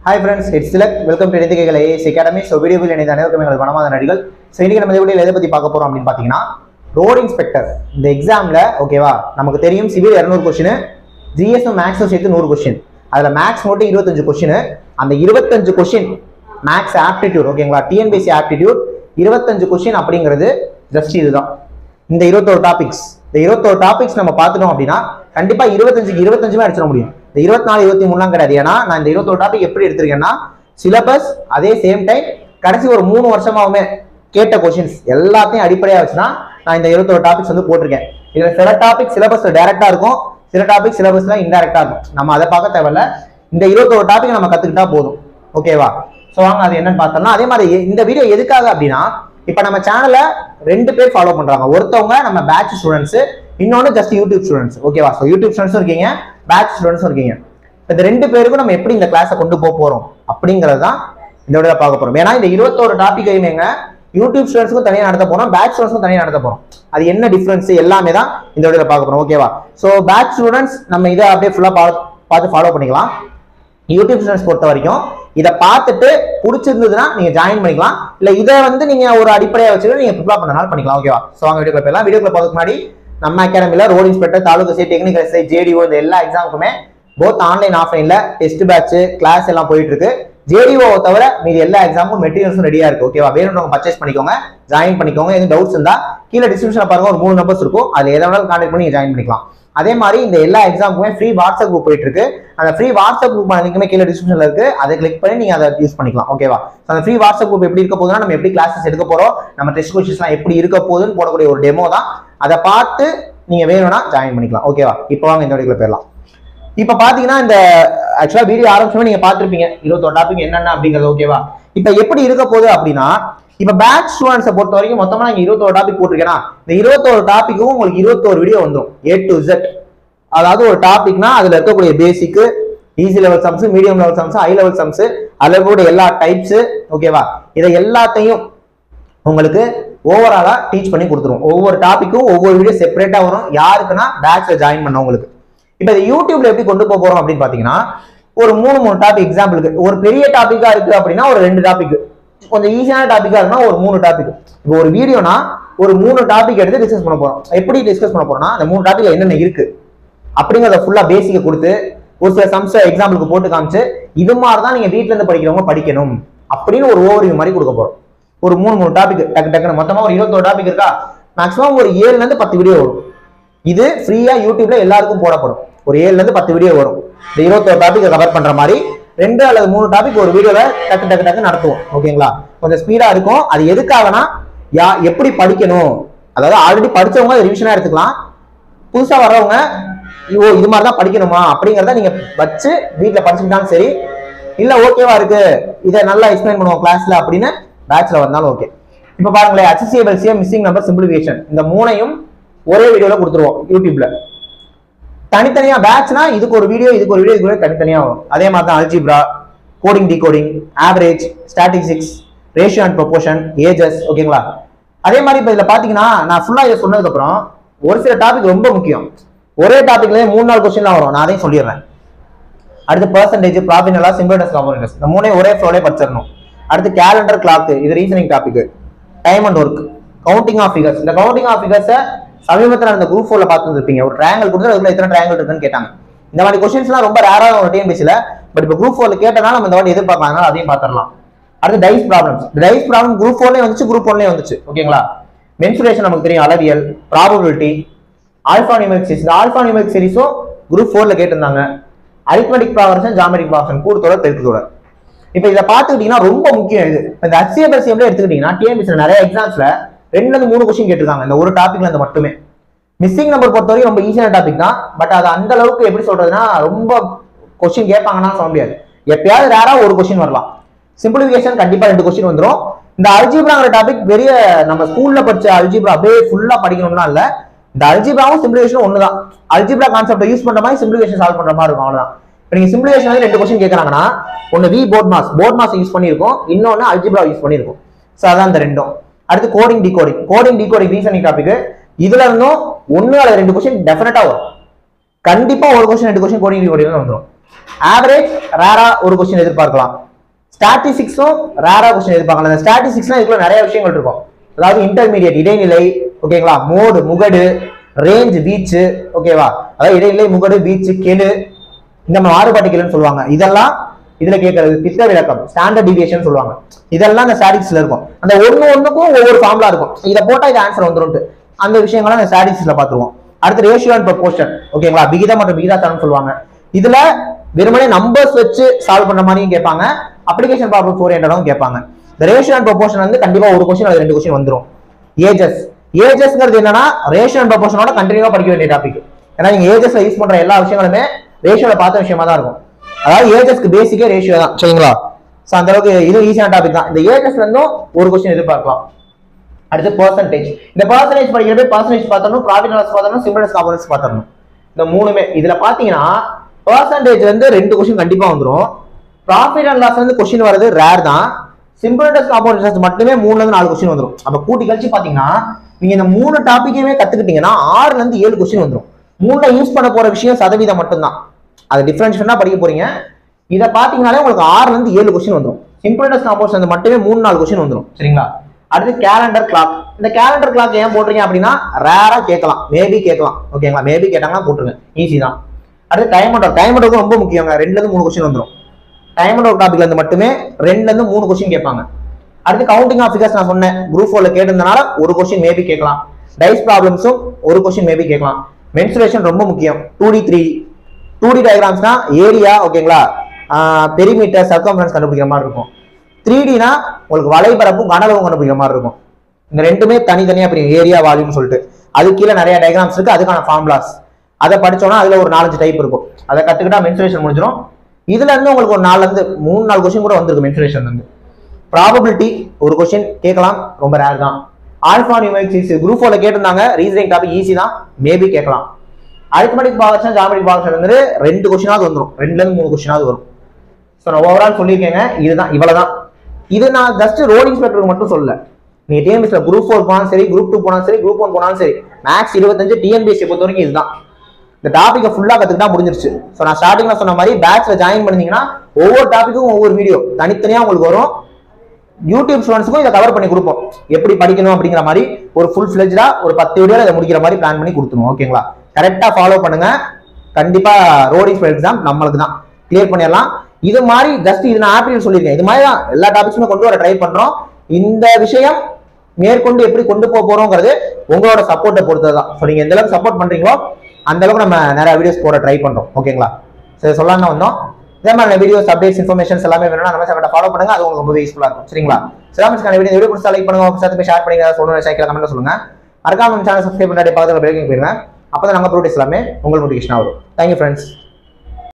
hi friends it's சிலக் welcome to எடுத்துக்கைகள் AS academy so வீடியோவில் இணைந்த அனைவருக்கும் எங்கள் வனமாத நடிகள் ஸோ இன்னைக்கு நம்ம இந்த வீடியோவில் எதை பற்றி பார்க்க போகிறோம் அப்படின்னு பார்த்தீங்கன்னா ரோட் இன்ஸ்பெக்டர் இந்த எக்ஸாமில் ஓகேவா நமக்கு தெரியும் சிவில் இரநூறு கொஷின் ஜிஎஸ்எம் மேக்ஸும் சேர்த்து நூறு கொஷின் அதில் மேக்ஸ் மட்டும் இருபத்தஞ்சு கொஷின் அந்த இருபத்தஞ்சு கொஷின் மேக்ஸ் ஆப்டிடியூட் ஓகேங்களா டிஎன்பிசி ஆப்டிடியூட் இருபத்தஞ்சு கொஷின் அப்படிங்கிறது ஜஸ்ட் இதுதான் இந்த இருபத்தோரு டாபிக்ஸ் இந்த இருபத்தோரு டாபிக்ஸ் நம்ம பார்த்துட்டோம் அப்படின்னா கண்டிப்பா இருபத்தஞ்சுக்கு இருபத்தஞ்சுமே அடிச்சிட முடியும் இந்த இருபத்தி நாலு இருபத்தி மூணுலாம் கிடையாது ஏன்னா நான் இந்த இருபத்தோரு டாபிக் எப்படி எடுத்திருக்கேன்னா சிலபஸ் அதே சேம் டைம் கடைசி ஒரு மூணு வருஷமாவுமே கேட்ட கொஷின்ஸ் எல்லாத்தையும் அடிப்படையாக வச்சுதான் நான் இந்த இருபத்தோரு டாபிக்ஸ் வந்து போட்டிருக்கேன் இதுல சில டாபிக் சிலபஸ்ல டைரக்டா இருக்கும் சில டாபிக் சிலபஸ்ல இன்டைரக்டா இருக்கும் நம்ம அதை பார்க்க தேவையில்ல இந்த இருபத்தோரு டாபிக் நம்ம கத்துக்கிட்டா போதும் ஓகேவா ஸோ வாங்க அது என்னன்னு பார்த்தோம்னா அதே மாதிரி இந்த வீடியோ எதுக்காக அப்படின்னா இப்போ நம்ம சேனலை ரெண்டு பேர் ஃபாலோ பண்றாங்க ஒருத்தவங்க நம்ம பேட்ச் ஸ்டூடெண்ட்ஸ் இன்னொன்று ஜஸ்ட் யூடியூப் ஸ்டூடெண்ட்ஸ் ஓகேவா ஸோ யூடியூப் ஸ்டூடெண்ட்ஸும் இருக்கீங்க பேட்ச் ஸ்டூடெண்ட்ஸும் இருக்கீங்க இப்ப இந்த ரெண்டு பேருக்கும் நம்ம எப்படி இந்த கிளாஸை கொண்டு போக போறோம் அப்படிங்கிறது தான் இந்த விட பார்க்க போறோம் ஏன்னா இந்த இருபத்தோரு டாபிக்கையுமேங்க யூடியூப் ஸ்டூடெண்ட்ஸ்க்கும் தனியாக நடத்த போறோம் பேட்ச் ஸ்டூடெண்ட்ஸ்க்கும் தனியாக நடத்த போறோம் அது என்ன டிஃபரன்ஸ் எல்லாமே தான் இந்த விட பார்க்க போறோம் ஓகேவா ஸோ பேட்ச் ஸ்டூடெண்ட்ஸ் நம்ம இதை அப்படியே ஃபுல்லாக பார்த்து ஃபாலோ பண்ணிக்கலாம் யூடியூப் ஸ்டூடெண்ட்ஸ் பொறுத்த வரைக்கும் இதை பார்த்துட்டு பிடிச்சிருந்ததுன்னா நீங்க ஜாயின் பண்ணிக்கலாம் இல்ல இதை வந்து நீங்க ஒரு அடிப்படையா வச்சுட்டு நீங்க ப்ரிப்பேர் பண்ணனால பண்ணிக்கலாம் ஓகேவா ஸோ அவங்க வீடியோ போயிடலாம் வீடியோக்குள்ள போகிறதுக்கு முன்னாடி நம்ம அகாடமில ரோட் இன்ஸ்பெக்டர் தாலுகா சை டெக்னிக்கல் சை ஜேடிஓ இந்த எல்லா எக்ஸாமுக்குமே போத் ஆன்லைன் ஆஃப்லைன்ல டெஸ்ட் பேட்ச் கிளாஸ் எல்லாம் போயிட்டு இருக்கு ஜேடிஓ தவிர மீதி எல்லா எக்ஸாமுக்கும் மெட்டீரியல்ஸும் ரெடியா இருக்கு ஓகேவா வேணும்னு பர்ச்சேஸ் பண்ணிக்கோங்க ஜாயின் பண்ணிக்கோங்க எதுவும் டவுட்ஸ் இருந்தா கீழே டிஸ்கிரிப்ஷன்ல பாருங்க ஒரு மூணு நம்பர்ஸ் இருக்கும் அதுல எதை வேணாலும் கான்டாக்ட் பண்ணி ஜாயின் பண்ணிக்கலாம் அதே மாதிரி இந்த எல்லா எக்ஸாமுக்குமே ஃப்ரீ வாட்ஸ்அப் குரூப் போயிட்டு இருக்கு அந்த ஃப்ரீ வாட்ஸ்அப் குரூப் லிங்க்குமே கீழே டிஸ்கிரிப்ஷன்ல இருக்கு அதை கிளிக் பண்ணி நீங்க அதை யூஸ் பண்ணிக்கலாம் ஓகேவா அந்த ஃப்ரீ வாட்ஸ்அப் குரூப் எப்படி இருக்க போகுதுன்னா நம்ம எப்படி கிளாஸஸ் எடுக்க போறோம் நம்ம டெஸ்ட் கொஸ்டின்ஸ்லாம் எப்படி இருக்க போகுதுன்னு போடக்கூடிய ஒரு டெமோ தான் அதை பார்த்து நீங்க வேணும்னா ஜாயின் பண்ணிக்கலாம் ஓகேவா இப்போ வாங்க இந்த வீடியோக்குள்ள போயிடலாம் இப்ப பாத்தீங்கன்னா இந்த ஆக்சுவலா வீடியோ ஆரம்பிச்சோமே நீங்க பாத்திருப்பீங்க இருபத்தோரு டாபிக் என்னென்ன அப்படிங்கிறது ஓகேவா இப்ப எப்படி இருக்க போகுது அப்படின்னா இப்ப பேட்ச் ஸ்டூடெண்ட்ஸை பொறுத்த வரைக்கும் மொத்தமா நீங்க இருபத்தோரு டாபிக் போட்டிருக்கேன்னா இந்த இருபத்தோரு டாபிக்கும் உங்களுக்கு இருபத்தோரு வீடியோ வந்துடும் ஏ டு Z அதாவது ஒரு டாபிக்னா அதுல இருக்கக்கூடிய basic easy level sums medium level sums high level sums அதுல இருக்கக்கூடிய எல்லா டைப்ஸ் ஓகேவா இதை எல்லாத்தையும் உங்களுக்கு ஓவராலா டீச் பண்ணி கொடுத்துருவோம் ஒவ்வொரு டாபிக்கும் ஒவ்வொரு வீடியோ செப்பரேட்டா வரும் யாருக்குன்னா பேட்ச்ல ஜாயின் பண்ணவங்களுக்கு இப்போ இது யூடியூப்ல எப்படி கொண்டு போக போறோம் அப்படின்னு பாத்தீங்கன்னா ஒரு மூணு மூணு டாபிக் எக்ஸாம்பிளுக்கு ஒரு பெரிய டாபிக்கா இருக்கு அப்படின்னா ஒரு ரெண்டு டாபிக் கொஞ்சம் ஈஸியான டாபிக்கா இருக்குன்னா ஒரு மூணு டாபிக் இப்போ ஒரு வீடியோனா ஒரு மூணு டாபிக் எடுத்து டிஸ்கஸ் பண்ண போறோம் எப்படி டிஸ்கஸ் பண்ண போறோம்னா அந்த மூணு டாபிக்ல என்னென்ன இருக்கு அப்படிங்கிறத ஃபுல்லா பேசிக்க கொடுத்து ஒரு சில சம்ஸ் எக்ஸாம்பிளுக்கு போட்டு காமிச்சு இது மாதிரி தான் நீங்க வீட்ல இருந்து படிக்கிறவங்க படிக்கணும் அப்படின்னு ஒரு ஓவர்வியூ மாதிரி கொடுக்க போறோம் ஒரு மூணு மூணு டாபிக் டக்கு டக்குன்னு மொத்தமா ஒரு இருபத்தோரு டாபிக் இருக்கா மேக்ஸிமம் ஒரு ஏழுல இருந்து பத்து வீடியோ வரும் இது ஃப்ரீயா யூடியூப்ல எல்லாருக்கும் போடப்படும் ஒரு ஏழுல இருந்து பத்து வீடியோ வரும் இந்த இருபத்தோரு டாபிக் கவர் பண்ற மாதிரி ரெண்டு அல்லது மூணு டாபிக் ஒரு வீடியோல டக்கு டக்கு டக்கு நடத்துவோம் ஓகேங்களா கொஞ்சம் ஸ்பீடா இருக்கும் அது எதுக்காகனா யா எப்படி படிக்கணும் அதாவது ஆல்ரெடி படிச்சவங்க அது ரிவிஷனா எடுத்துக்கலாம் புதுசா வர்றவங்க ஓ இது மாதிரி தான் படிக்கணுமா அப்படிங்கிறத நீங்க வச்சு வீட்ல படிச்சுக்கிட்டாலும் சரி இல்ல ஓகேவா இருக்கு இதை நல்லா எக்ஸ்பிளைன் பண்ணுவோம் கிளாஸ்ல அப்படின்னு பேட்ச்ல வந்தாலும் ஓகே இப்போ பாருங்களேன் அசிசியபிள்சியம் மிஸ்ஸிங் நம்பர் சிம்பிளிஃபிகேஷன் இந்த மூணையும் ஒரே வீடியோல கொடுத்துருவோம் யூடியூப்ல தனித்தனியா பேட்ச்னா இதுக்கு ஒரு வீடியோ இதுக்கு ஒரு வீடியோ இதுக்கு ஒரு தனித்தனியா வரும் அதே மாதிரி தான் algebra coding decoding average statistics ratio and proportion ages ஓகேங்களா அதே மாதிரி இப்போ இதில் பார்த்தீங்கன்னா நான் ஃபுல்லாக இதை சொன்னதுக்கப்புறம் ஒரு சில டாபிக் ரொம்ப முக்கியம் ஒரே டாபிக்லேயே மூணு நாலு கொஸ்டின்லாம் வரும் நான் அதையும் சொல்லிடுறேன் அடுத்து பர்சன்டேஜ் ப்ராஃபிட் நல்லா சிம்பிள்னஸ் காம்போனன்ஸ் இந்த மூணே ஒரே ஃப்ளோலே படிச்சிடணும் அடுத்து கேலண்டர் கிளாக் இது reasoning topic time and work counting of figures இந்த கவுண்டிங் ஆஃப் ஃபிகர்ஸை சமீபத்தில் அந்த குரூப் ஃபோர்ல பார்த்துருப்பீங்க ஒரு ட்ரையாங்கல் கொடுத்து அதுல எத்தனை ட்ரையாங்கல் இருக்குன்னு கேட்டாங்க இந்த மாதிரி கொஸ்டின்ஸ்லாம் ரொம்ப ரேராக ஒரு டிஎன்பிசியில் பட் இப்போ குரூப் ஃபோர்ல கேட்டனால நம்ம இந்த வாட்டி எதிர்பார்க்கலாம் அதனால அதையும் பார்த்துடலாம் அடுத்து dice problems dice problem group ஃபோர்லேயே வந்துச்சு குரூப் ஒன்லேயே வந்துச்சு ஓகேங்களா மென்சுரேஷன் நமக்கு தெரியும் அளவியல் ப்ராபபிலிட்டி ஆல்ஃபா நியூமெரிக் சீரிஸ் இந்த ஆல்ஃபா நியூமெரிக் சீரிஸும் குரூப் ஃபோர்ல கேட்டிருந்தாங்க அரித்மெட்டிக் ப்ராவர்ஷன் ஜாமெட்ரிக் ப்ராவர்ஷன் கூடுதொடர் பெருக்குதொடர் இப்போ இதை பார்த்துக்கிட்டீங்கன்னா ரொம்ப முக்கியம் இது இந்த ஹச்சிஎஃப்எஸ்சிஎம்ல எடுத்துக்கிட்டீங்கன்னா டிஎன்பிசி நிறைய எக்ஸாம்ஸ்ல ரெண்டுல இருந்து மூணு கொஸ்டின் கேட்டிருக்காங்க இந்த ஒரு டாபிக்ல இருந்து மட்டுமே மிஸ்ஸிங் நம்பர் பொறுத்த வரைக்கும் ரொம்ப ஈஸியான டாபிக் தான் பட் அது அந்த அளவுக்கு எப்படி சொல்றதுன்னா ரொம்ப கொஸ்டின் கேட்பாங்கன்னா சொல்ல முடியாது எப்பயாவது ரேரா ஒரு கொஸ்டின் வரலாம் சிம்பிளிஃபிகேஷன் கண்டிப்பா ரெண்டு கொஸ்டின் வந்துரும் இந்த அல்ஜிப்ராங்கிற டாபிக் பெரிய நம்ம ஸ்கூல்ல படிச்ச அல்ஜிப்ரா அப்படியே ஃபுல்லா படிக்கணும்னா இல்ல இந்த அல்ஜிப்ராவும் சிம்பிளிஃபிகேஷன் ஒண்ணுதான் அல்ஜிப்ரா கான்செப்ட் யூஸ் பண்ற மாதிரி சிம்பிளிஃபிகேஷன் சால்வ் பண்ற மாதிரி இருக்கும் அவ்வளவுதான் இப்போ நீங்க சிம்பிளிஃபிகேஷன் வந்து ரெண்டு கொஸ்டின் கேட்கறாங்கன்னா ஒன்னு we BODMAS BODMAS use பண்ணியிருக்கோம் இன்னொன்னு அல்ஜிப்ரா யூஸ் பண்ணியிருக்கோம் ஸோ அதான் இந்த ரெண்டும் அடுத்து coding decoding coding decoding reasoning topic இதுல இருந்தும் ஒன்னு அல்லது ரெண்டு கொஸ்டின் டெஃபினட்டா வரும் கண்டிப்பா ஒரு கொஸ்டின் ரெண்டு கொஸ்டின் கோடிங் டிகோடிங் வந்துடும் ஆவரேஜ் ரேரா ஒரு கொஸ்டின் எதிர்பார்க்கலாம் ஸ்டாட்டிஸ்டிக்ஸும் ரேரா கொஸ்டின் எதிர்பார்க்கலாம் அந்த ஸ்டாட்டிஸ்டிக்ஸ்னா இதுக்குள்ள நிறைய விஷயங்கள் இருக்கும் அதாவது இன்டர்மீடியட் இடைநிலை ஓகேங்களா மோடு முகடு ரேஞ்ச் வீச்சு ஓகேவா அதாவது இடைநிலை முகடு வீச்சு கெழு இந்த மாறுபாட்டு கெழுன்னு சொல்லுவாங்க இதெல்லாம் இதுல கேட்கறது திட்ட விளக்கம் ஸ்டாண்டர்ட் டிவியேஷன் சொல்லுவாங்க இதெல்லாம் அந்த ஸ்டாட்டிக்ஸ்ல இருக்கும் அந்த ஒண்ணு ஒண்ணுக்கும் ஒவ்வொரு ஃபார்முலா இருக்கும் இதை போட்டா இது ஆன்சர் வந்துரும்ட்டு அந்த விஷயங்கள்லாம் அந்த ஸ்டாட்டிக்ஸ்ல பாத்துருவோம் அடுத்து ரேஷியோ அண்ட் ப்ரொபோர்ஷன் ஓகேங்களா விகிதம் மற்றும் விகிதாச்சாரம் சொல்லுவாங்க இதுல வெறுமனே நம்பர்ஸ் வச்சு சால்வ் பண்ற மாதிரியும் கேட்பாங்க அப்ளிகேஷன் ப்ராப்ளம் ஓரியன்டாவும் கேட்பாங்க இந்த ரேஷியோ அண்ட் ப்ரொபோர்ஷன் வந்து கண்டிப்பா ஒரு கொஸ்டின் அது ரெண்டு கொஸ்டின் வந்துரும் ஏஜஸ் ஏஜஸ்ங்கிறது என்னன்னா ரேஷியோ அண்ட் ப்ரொபோர்ஷனோட கண்டினியூவா படிக்க வேண்டிய டாபிக் ஏன்னா நீங்க ஏஜஸ்ல யூஸ் பண்ற எல்லா விஷயங்களுமே ரேஷியோல பார்த்த விஷயமா தான் இருக்கும் அதாவது ஏஜஸ்க்கு பேசிக்கே ரேஷியோ தான் சரிங்களா சோ அந்த அளவுக்கு இது ஈஸியான டாபிக் தான் இந்த ஏஜஸ்ல இருந்தும் ஒரு கொஸ்டின் எதிர்பார்க்கலாம் அடுத்து பர்சன்டேஜ் இந்த பர்சன்டேஜ் படிக்கிறப்ப பர்சன்டேஜ் பார்த்தரணும் ப்ராஃபிட் லாஸ் பார்த்தரணும் சிம்பிளஸ் காம்பனன்ஸ் பார்த்தரணும் இந்த மூணுமே இதுல பாத்தீங்கன்னா பர்சன்டேஜ் வந்து ரெண்டு கொஸ்டின் கண்டிப்பா வந்துரும் ப்ராஃபிட் அண்ட் லாஸ் வந்து கொஸ்டின் வரது ரேர் தான் சிம்பிளஸ் காம்பனன்ஸ் மட்டுமே மூணுல இருந்து நாலு கொஸ்டின் வந்துரும் அப்ப கூட்டி கழிச்சு பாத்தீங்கன்னா நீங்க இந்த மூணு டாபிக்கையுமே கத்துக்கிட்டீங்கன்னா ஆறுல இருந்து ஏழு கொஸ்டின் வந்துரும் மூணுல யூஸ் பண்ண போற விஷயம் சதவீதம் மட்டும்தான் அது டிஃபரன்ஷியனா படிக்க போறீங்க இதை பாத்தீங்கன்னாலே உங்களுக்கு ஆறுல இருந்து ஏழு கொஸ்டின் வந்துரும் சிம்பிளஸ் காம்பவுண்ட்ஸ் வந்து மட்டுமே மூணு நாலு கொஸ்டின் வந்துரும் சரிங்களா அடுத்து கேலண்டர் கிளாக் இந்த கேலண்டர் கிளாக் ஏன் போடுறீங்க அப்படின்னா ரேரா கேட்கலாம் மேபி கேட்கலாம் ஓகேங்களா மேபி கேட்டாங்கன்னா போட்டுருங்க ஈஸி தான் அடுத்து டைம் அவுட் டைம் அவுட் ரொம்ப முக்கியங்க ரெண்டுல இருந்து மூணு கொஸ்டின் வந்துரும் டைம் அவுட் டாபிக்ல இருந்து மட்டுமே ரெண்டுல இருந்து மூணு கொஸ்டின் கேட்பாங்க அடுத்து கவுண்டிங் ஆஃப் ஃபிகர்ஸ் நான் சொன்னேன் குரூப் ஃபோர்ல கேட்டிருந்தனால ஒரு கொஸ்டின் மேபி கேட்கலாம் டைஸ் ப்ராப்ளம்ஸும் ஒரு கொஸ்டின் மேபி கேட்கலாம் மென்சுரேஷன் ரொம்ப முக்கியம் two D three two D டயக்ராம்ஸ்னா ஏரியா ஓகேங்களா பெரிமீட்டர் சர்க்கம்ஃபரன்ஸ் கண்டுபிடிக்கிற மாதிரி இருக்கும் த்ரீ டினா உங்களுக்கு வலைபரப்பும் கனலவும் கண்டுபிடிக்கிற மாதிரி இருக்கும் இந்த ரெண்டுமே தனித்தனியா பிரியும் ஏரியா வால்யூம் சொல்லிட்டு அது கீழே நிறைய டயக்ராம்ஸ் இருக்கு அதுக்கான ஃபார்முலாஸ் அதை படிச்சோம்னா அதுல ஒரு நாலஞ்சு டைப் இருக்கும் அதை கத்துக்கிட்டா மென்சுரேஷன் முடிஞ்சிடும் இதுல இருந்து உங்களுக்கு ஒரு நாலுல இருந்து மூணு நாலு கொஸ்டின் கூட வந்திருக்கு மென்சுரேஷன் இருந்து ப்ராபபிலிட்டி ஒரு கொஸ்டின் கேட்கலாம் ரொம்ப ரேர் தான் ஆல்ஃபா நியூமரிக் சீஸ் குரூப் ஃபோர்ல கேட்டிருந்தாங்க ரீசனிங் டாபிக் ஈஸி தான் மேபி கேட்கலாம் அரித்மெட்டிக் பாகர்ஷன் ஜாமெட்ரிக் பாகர்ஷன் வந்து ரெண்டு கொஸ்டினாவது வந்துடும் ரெண்டுல இருந்து மூணு கொஸ்டினாவது வரும் ஸோ நான் ஓவரால் சொல்லியிருக்கேங்க இதுதான் இவ்வளவுதான் இது நான் ஜஸ்ட் ரோட் இன்ஸ்பெக்டருக்கு மட்டும் சொல்லல நீங்க டிஎன்பிஎஸ்ல குரூப் ஃபோர் போனாலும் சரி குரூப் டூ போனாலும் சரி குரூப் ஒன் போனாலும் சரி மேக்ஸ் இருபத்தஞ்சு டிஎன்பிஎஸ்சி பொறுத்த வரைக்கும் இதுதான் இந்த டாபிக்கை ஃபுல்லா கத்துக்கிட்டா முடிஞ்சிருச்சு ஸோ நான் ஸ்டார்டிங்ல சொன்ன மாதிரி பேட்ச்ல ஜாயின் பண்ணீங்கன்னா ஒவ்வொரு டாபிக்கும் ஒவ்வொரு வீடியோ தனித்தனியா உங்களுக்கு வரும் யூடியூப் ஸ்டூடெண்ட்ஸ்க்கும் இதை கவர் பண்ணி கொடுப்போம் எப்படி படிக்கணும் அப்படிங்கிற மாதிரி ஒரு ஃபுல் ஃபிளெஜ்டா ஒரு பத்து வீடியோல இதை முடிக்கிற மாதிரி பிளான் பண்ணி கொடுத்துருவோம் ஓகேங்களா கரெக்டா ஃபாலோ பண்ணுங்க கண்டிப்பா ரோடி எக்ஸாம் நம்மளுக்கு தான் கிளியர் பண்ணிடலாம் இது மாதிரி ஜஸ்ட் இது நான் ஆப்பிள் சொல்லியிருக்கேன் இது மாதிரி தான் எல்லா டாபிக்ஸுமே கொண்டு வர ட்ரை பண்றோம் இந்த விஷயம் மேற்கொண்டு எப்படி கொண்டு போக போறோங்கிறது உங்களோட சப்போர்ட்டை பொறுத்தது தான் ஸோ நீங்க எந்த அளவுக்கு சப்போர்ட் பண்றீங்களோ அந்த அளவுக்கு நம்ம நிறைய வீடியோஸ் போட ட்ரை பண்றோம் ஓகேங்களா சரி சொல்லலாம் வந்தோம் இதே மாதிரி வீடியோஸ் அப்டேட்ஸ் இன்ஃபர்மேஷன்ஸ் எல்லாமே வேணும்னா நம்ம சேனலை ஃபாலோ பண்ணுங்க அது உங்களுக்கு ரொம்ப யூஸ்ஃபுல்லா இருக்கும் சரிங்களா சிலாமிஸ்க்கான வீடியோ வீடியோ பிடிச்சா லைக் பண்ணுங்க உங்க சேர்த்து போய் ஷேர் பண்ணுங்க சொல்லணும் சைக்கிள் கமெண்ட்ல சொல்லுங்க மறக்காம நம்ம சேனல் சப்ஸ்கிரைப் பண்ணி பக்கத்தில் பிரேக்கிங் போயிருங்க அப்போ தான் நாங்கள் ப்ரோட்டீஸ் எல்லாமே உங்கள் நோட்டிஃபிகேஷன் வரும் தேங்க்யூ ஃப்ரெண்ட்ஸ்